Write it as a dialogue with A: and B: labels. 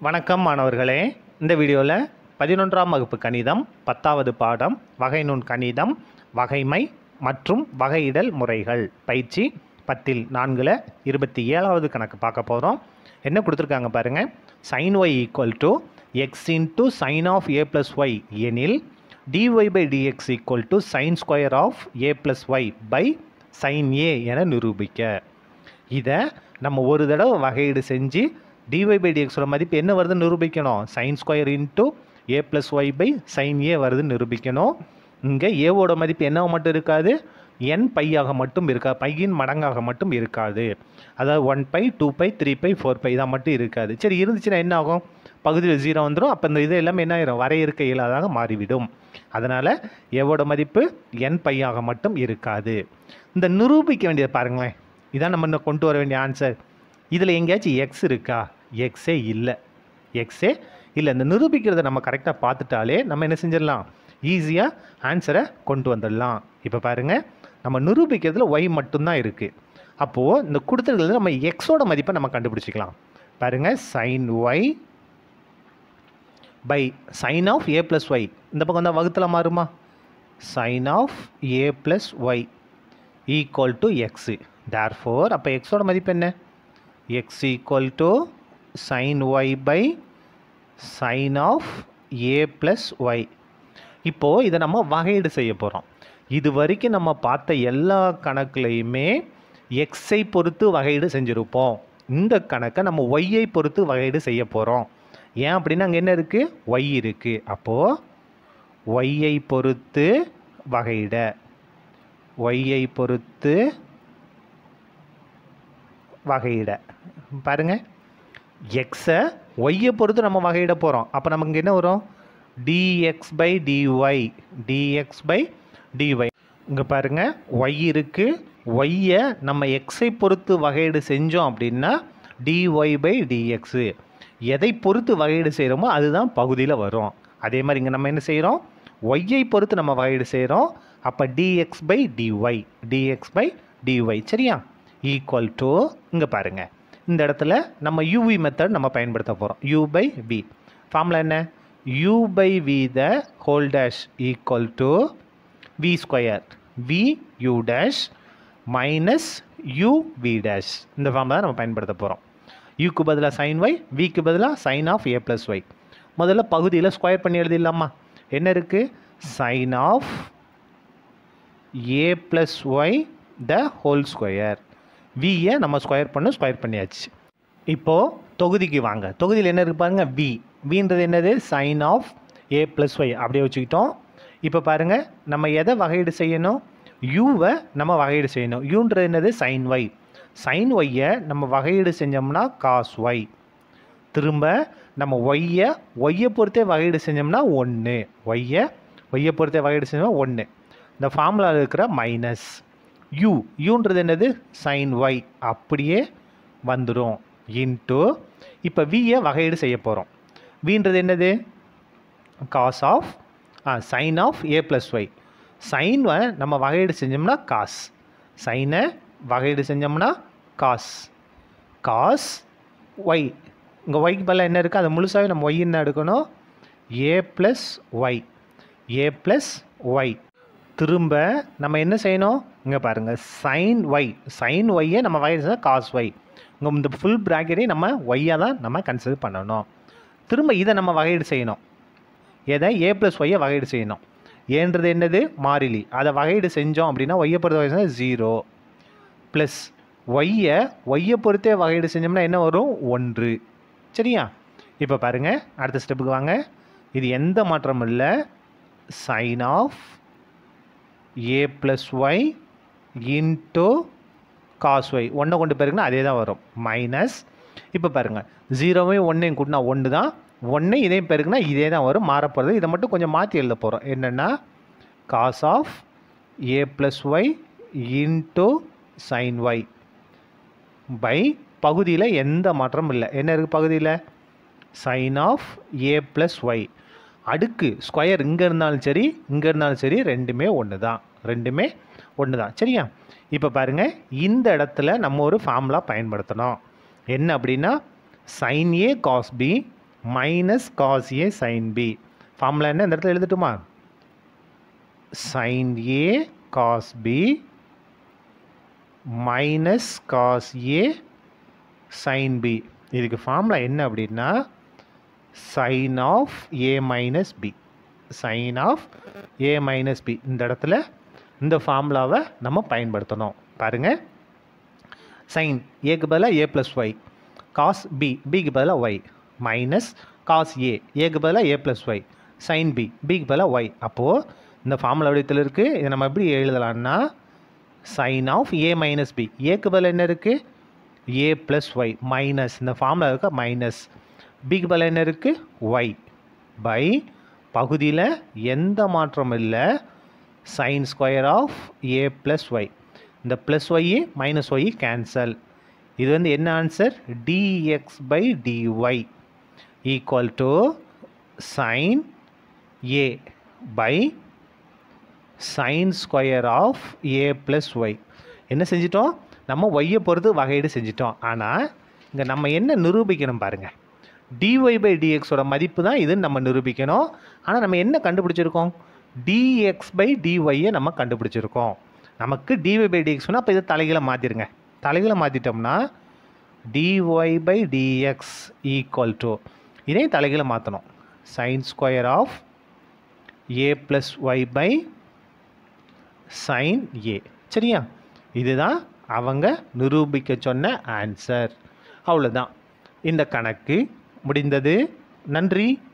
A: வணக்கம் மாணவர்களே இந்த வீடியோவில் பதினொன்றாம் வகுப்பு கணிதம் பத்தாவது பாடம் வகை நுண் கணிதம் வகைமை மற்றும் வகையிடல் முறைகள் பயிற்சி பத்தில் நான்கில் இருபத்தி ஏழாவது கணக்கு பார்க்க போகிறோம் என்ன கொடுத்துருக்காங்க பாருங்கள் sine y equal to x into sine of A plus y எனில் dy by dx equal to sine square of A plus y by sine A என நிரூபிக்க இதை நம்ம ஒரு தடவை வகையீடு செஞ்சு டிஒய் பை டிஎக்ஸோட மதிப்பு என்ன வருதுன்னு நிரூபிக்கணும் sine square into A plus y by sine A வருதுன்னு நிரூபிக்கணும் இங்கே ஏவோட மதிப்பு என்ன மட்டும் இருக்காது என் பையாக மட்டும் இருக்கா பையின் மடங்காக மட்டும் இருக்காது அதாவது one by two by three by four by தான் மட்டும் இருக்காது சரி இருந்துச்சுன்னா என்ன ஆகும் பகுதியில் ஜீரோ வந்துடும் அப்போ இந்த இது எல்லாமே என்ன ஆயிரும் வரையறுக்க இயலாதாக மாறிவிடும் அதனால் ஏவோட மதிப்பு என் பையாக மட்டும் இருக்காது இந்த நிரூபிக்க வேண்டியது பாருங்களேன் இதான் நம்ம இன்னும் கொண்டு வர வேண்டிய ஆன்சர் இதில் எங்கேயாச்சும் எக்ஸ் இருக்கா எக்ஸே இல்லை எக்ஸே இல்லை இந்த நிரூபிக்கிறத நம்ம கரெக்டாக பார்த்துட்டாலே நம்ம என்ன செஞ்சிடலாம் ஈஸியாக ஆன்சரை கொண்டு வந்துடலாம் இப்போ பாருங்கள் நம்ம நிரூபிக்கிறதுல ஒய் மட்டும்தான் இருக்குது அப்போது இந்த கொடுத்துருக்கிறது நம்ம எக்ஸோட மதிப்பை நம்ம கண்டுபிடிச்சிக்கலாம் பாருங்கள் sine y by sine of A plus y இந்த பக்கம் வந்தால் வகுத்தில் மாறுமா sine of A plus y equal to x therefore அப்போ எக்ஸோட மதிப்பு என்ன x equal to sine y by sine of A plus y இப்போது இதை நம்ம வகையீடு செய்ய போகிறோம் இது வரைக்கும் நம்ம பார்த்த எல்லா கணக்குலையுமே எக்ஸை பொறுத்து வகையீடு செஞ்சுருப்போம் இந்த கணக்கை நம்ம ஒய்யை பொறுத்து வகையீடு செய்ய போகிறோம் ஏன் அப்படின்னா அங்கே என்ன இருக்குது ஒய் இருக்குது அப்போது ஒய்யை பொறுத்து வகையிட ஒய்யை பொறுத்து வகையிட பாருங்கள் எக்ஸை ஒய்யை பொறுத்து நம்ம வகையிட போகிறோம் அப்போ நமக்கு என்ன வரும் dx by dy dx by dy இங்கே பாருங்கள் ஒய் இருக்குது ஒய்யை நம்ம எக்ஸை பொறுத்து வகையீடு செஞ்சோம் அப்படின்னா டிஒய் பை டிஎக்ஸு எதை பொறுத்து வகையீடு செய்கிறோமோ அதுதான் பகுதியில் வரும் அதே மாதிரி இங்கே நம்ம என்ன செய்கிறோம் ஒய்யை பொறுத்து நம்ம வகையீடு செய்கிறோம் அப்போ dx by dy dx by dy சரியா ஈக்குவல் டு இங்கே பாருங்கள் இந்த இடத்துல நம்ம யூவி மெத்தட் நம்ம பயன்படுத்த போகிறோம் யூ பை வி ஃபார்முலா என்ன u by v the whole dash equal to v square v u dash minus u v dash இந்த ஃபார்முலா தான் நம்ம பயன்படுத்த போகிறோம் யூக்கு பதிலாக சைன் ஒய் விக்கு பதிலாக sine of A plus y முதல்ல பகுதியில் ஸ்கொயர் பண்ணி எழுதிடலாமா என்ன இருக்குது sine of A plus y the whole square வியை நம்ம ஸ்கொயர் பண்ண ஸ்கொயர் பண்ணியாச்சு இப்போது தொகுதிக்கு வாங்க தொகுதியில் என்ன இருக்கு பாருங்க வி வின்றது என்னது sine of A plus y அப்படியே வச்சுக்கிட்டோம் இப்போ பாருங்கள் நம்ம எதை வகையீடு செய்யணும் யூவை நம்ம வகையீடு செய்யணும் யூன்றது என்னது சைன் ஒய் சைன் ஒய்யை நம்ம வகையீடு செஞ்சோம்னா காஸ் ஒய் திரும்ப நம்ம ஒய்யை ஒய்யை பொறுத்தே வகையீடு செஞ்சோம்னா ஒன்று ஒய்யை ஒய்யை பொறுத்தே வகையீடு செஞ்சோம்னா ஒன்று இந்த ஃபார்முலாவில் இருக்கிற மைனஸ் யூ யூன்றது என்னது சைன் ஒய் அப்படியே வந்துடும் இன்ட்டு இப்போ வியை வகையீடு செய்ய போகிறோம் வின்றது என்னது cos of uh sine of A plus y sine நம்ம வகையீடு செஞ்சோம்னா காஸ் சைனை வகையீடு செஞ்சோம்னா காஸ் காஸ் ஒய் இங்கே ஒய்க்கு பதிலாக என்ன இருக்குது அதை முழுசாகவே நம்ம ஒய் என்ன எடுக்கணும் A plus y A plus y திரும்ப நம்ம என்ன செய்யணும் இங்கே பாருங்கள் சைன் ஒய் சைன் ஒய்யை நம்ம வகையீடு காஸ் ஒய் இங்கே இந்த ஃபுல் ப்ராக்கெட்டை நம்ம ஒய்யாக தான் நம்ம கன்சிடர் பண்ணணும் திரும்ப இதை நம்ம வகையீடு செய்யணும் எதை ஏ ப்ளஸ் ஒய்யை வகையீடு செய்யணும் ஏன்றது என்னது மாறிலி அதை வகையீடு செஞ்சோம் அப்படின்னா ஒய்யை பொறுத்த வயசுனா ஜீரோ ப்ளஸ் ஒய்யை ஒய்யை பொறுத்தே வகையீடு செஞ்சோம்னா என்ன வரும் ஒன்று சரியா இப்போ பாருங்கள் அடுத்த ஸ்டெப்புக்கு வாங்க இது எந்த மாற்றமும் இல்லை sine of A plus y into cos y ஒன்றை கொண்டு போயிருக்குன்னா அதே தான் வரும் மைனஸ் இப்போ பாருங்கள் ஜீரோவையும் ஒன்றையும் கூட்டினா ஒன்று தான் ஒன்று இதையும் பெருக்குனா இதே தான் வரும் மாறப்போகிறது இதை மட்டும் கொஞ்சம் மாற்றி எழுத போகிறோம் என்னென்னா cos of A plus y into sine y by பகுதியில் எந்த மாற்றமும் இல்லை என்ன இருக்குது பகுதியில் sine of A plus y அடுக்கு ஸ்கொயர் இங்கே இருந்தாலும் சரி இங்கே இருந்தாலும் சரி ரெண்டுமே ஒன்று தான் ரெண்டுமே ஒன்று தான் சரியா இப்போ பாருங்கள் இந்த இடத்துல நம்ம ஒரு ஃபார்முலா பயன்படுத்தணும் என்ன அப்படின்னா sine A cos B minus cos A sine B formula என்ன இந்த இடத்துல எழுதட்டுமா sine A cos B minus cos A sine B இதுக்கு ஃபார்முலா என்ன அப்படின்னா sine of A minus B sine of A minus B இந்த இடத்துல இந்த ஃபார்முலாவை நம்ம பயன்படுத்தணும் பாருங்கள் சைன் ஏக்கு பதிலாக A plus y cos B பிக்கு பதிலாக ஒய் மைனஸ் காஸ் ஏ ஏக்கு பதிலாக A plus y sine B பிக்கு பதிலாக ஒய் அப்போது இந்த ஃபார்முலா வடிவத்தில் இருக்குது இதை நம்ம எப்படி எழுதலாம்னா sine of A minus B ஏக்கு பதில் என்ன இருக்குது ஏ ப்ளஸ் ஒய் மைனஸ் இந்த ஃபார்முலா இருக்க மைனஸ் பிக்கு பதில் என்ன இருக்குது ஒய் பை பகுதியில் எந்த மாற்றமும் இல்லை sine square of A plus y இந்த plus y minus y cancel இது வந்து என்ன answer dx by dy equal to sine A by sine square of A plus y என்ன செஞ்சிட்டோம் நம்ம ஒய்யை பொறுத்து வகையீடு செஞ்சிட்டோம் ஆனால் இங்கே நம்ம என்ன நிரூபிக்கணும் பாருங்கள் டிஒய் பை டிஎக்ஸோட மதிப்பு தான் இதுன்னு நம்ம நிரூபிக்கணும் ஆனால் நம்ம என்ன கண்டுபிடிச்சிருக்கோம் டிஎக்ஸ் பை டிஒய்யை நம்ம கண்டுபிடிச்சிருக்கோம் நமக்கு டிஒய் பை டிஎக்ஸ்னா அப்போ இதை தலைகளை மாற்றிருங்க தலைகளை மாற்றிட்டோம்னா dy by dx equal to இதையும் தலைகளை மாற்றணும் sine square of A plus y by sine A சரியா இதுதான் அவங்க நிரூபிக்க சொன்ன ஆன்சர் அவ்வளோதான் இந்த கணக்கு முடிந்தது நன்றி